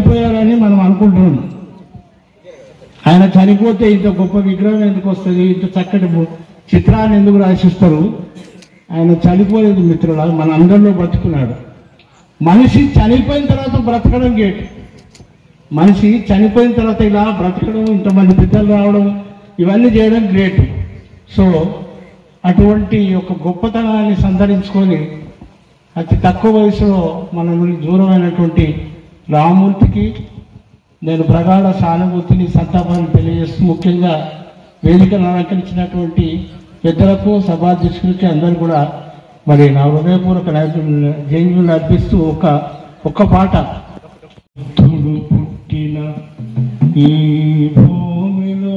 చనిపోయారని మనం అనుకుంటున్నాం ఆయన చనిపోతే ఇంత గొప్ప విగ్రహం ఎందుకు వస్తుంది ఇంత చక్కటి ము- చిత్రాన్ని ఎందుకు రాసిస్తారు ఆయన చనిపోలేదు మిత్రుల మన అందరిలో బ్రతుకున్నాడు మనిషి చనిపోయిన తర్వాత బ్రతకడం గేట్ మనిషి చనిపోయిన తర్వాత ఇలా బ్రతకడం ఇంతమంది బిడ్డలు రావడం ఇవన్నీ చేయడం గ్రేట్ సో అటువంటి ఒక గొప్పతనాన్ని సంతరించుకొని అతి తక్కువ వయసులో మన నుండి దూరమైనటువంటి రామూర్తికి నేను ప్రగాఢ సానుభూతిని సంతాపాన్ని తెలియజేస్తూ ముఖ్యంగా వేదికను అలంకరించినటువంటి పెద్దలకు సభాధ్యక్షులకి అందరూ కూడా మరి నా హృదయపూర్వక జైన్యులు అర్పిస్తూ ఒక ఒక్క పాట భక్తుడు పుట్టిన ఈ భూమిలో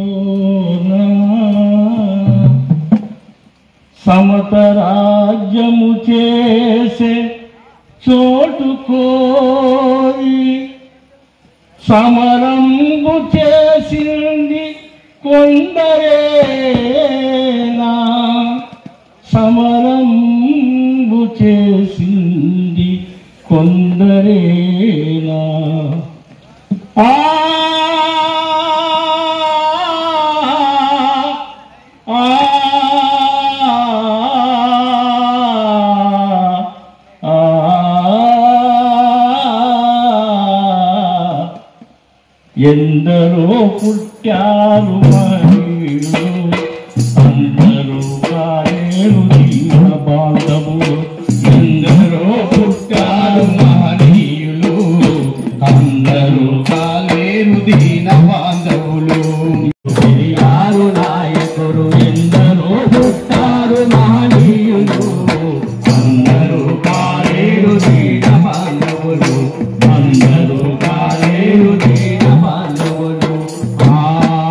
సమత రాజ్యము చేసే చోటు కోరి సమరంబు చేసింది కొందరేనా సమరంబు చేసింది కొందరేనా ఆ ఆ ఎందరో పుట్టారు మహిళలు అందరూ కాలేరు దీన బాంధవులు ఎందరో పుట్టారు మహనీయులు అందరూ కాలేరు దీన బాంధవులు పెరియారు నాయకుడు ఎందరో పుట్టారు మహనీయులు అందరూ కాలేరు దీన బాంధవులు అందరూ కాలేరు దీన బాంధవులు ఆ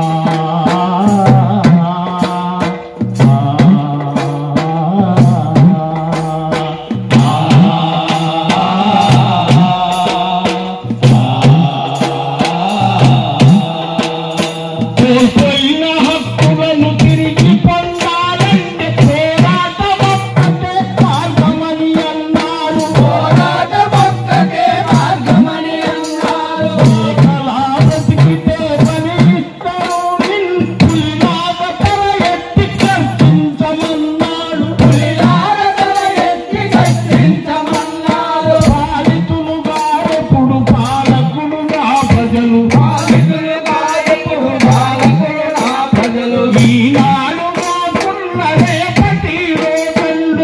కోల్పోయిన హక్కులను తిరిగి పొందాలంటే పోరాటమొక్కటే మార్గమని అన్నారు పోరాటమొక్కటే మార్గమని అన్నారు కళా బ్రతికితే పని ఇస్తారు పులిలాగా తల ఎత్తి కర్చించమన్నాడు పులిలాగా తల ఎత్తి కర్చించమన్నాడు పాలితులుగా ఎప్పుడు పాలకులు నా ప్రజలు పాలితులుగా ఎప్పుడు పాలకులు నా ప్రజలు ఈనాడు మాకున్న రేపటి రేపండు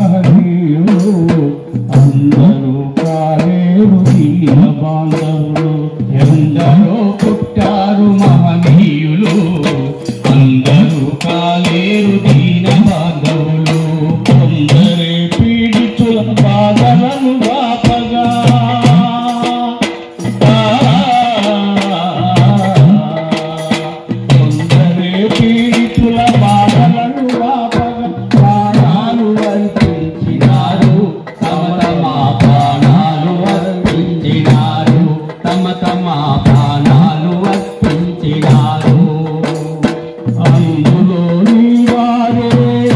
అందరూ కాలేరు దీన బాంధవులు ఎందరో పుట్టారు మహనీయులు అందరూ కాలేరు దీన బాంధవులు కొందరే పీడితుల బాధలను వాపగా కొందరే పీడితుల బాధలను వాపగా ప్రాణాలు అర్పించినారు తమ తమ ప్రాణాలు అర్పించినారు తమ తమ ప్రాణాలు అర్పించినారు అందులో వారే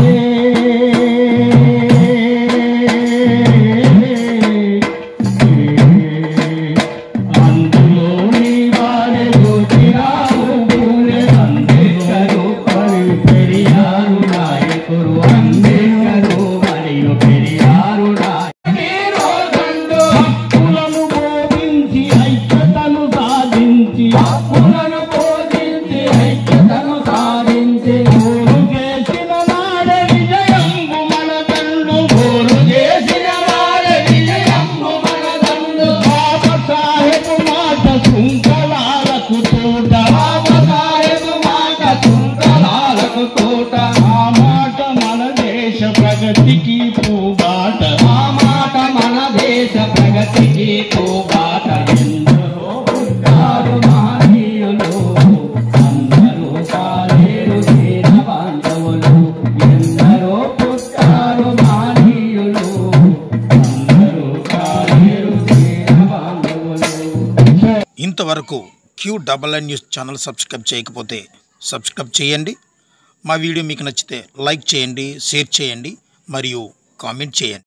అందులో వారే గోచిరావు పూలే అంబేద్కరు మరియు పెరియారు నాయకుడు అంబేద్కరు మరియు పెరియారు నాయకుడు హక్కులను బోధించి ఐక్యతను సాధించి హక్కులను బోధించి ఐక్యతను సాధించి గోరు చేసిన నాడే విజయంబు మనదండు గోరు చేసిన నాడే విజయంబు మనదండు బాబా సాహెబ్ మాట శృంఖలాలకు తోట బాబా సాహెబ్ మాట శృంఖలాలకు తోట ఆ మాట మన దేశ ప్రగతికి పూబాట ఆ మాట మన దేశ ప్రగతికి పూబాట ఎందరో పుట్టారు మహనీయులు అందరూ కాలేరు దీన బాంధవులు ఎందరో పుట్టారు మహనీయులు అందరూ కాలేరు దీన బాంధవులు ఇంతవరకు Q double N news channel subscribe చేయకపోతే సబ్స్క్రైబ్ చేయండి మా వీడియో మీకు నచ్చితే లైక్ చేయండి షేర్ చేయండి మరియు కామెంట్ చేయండి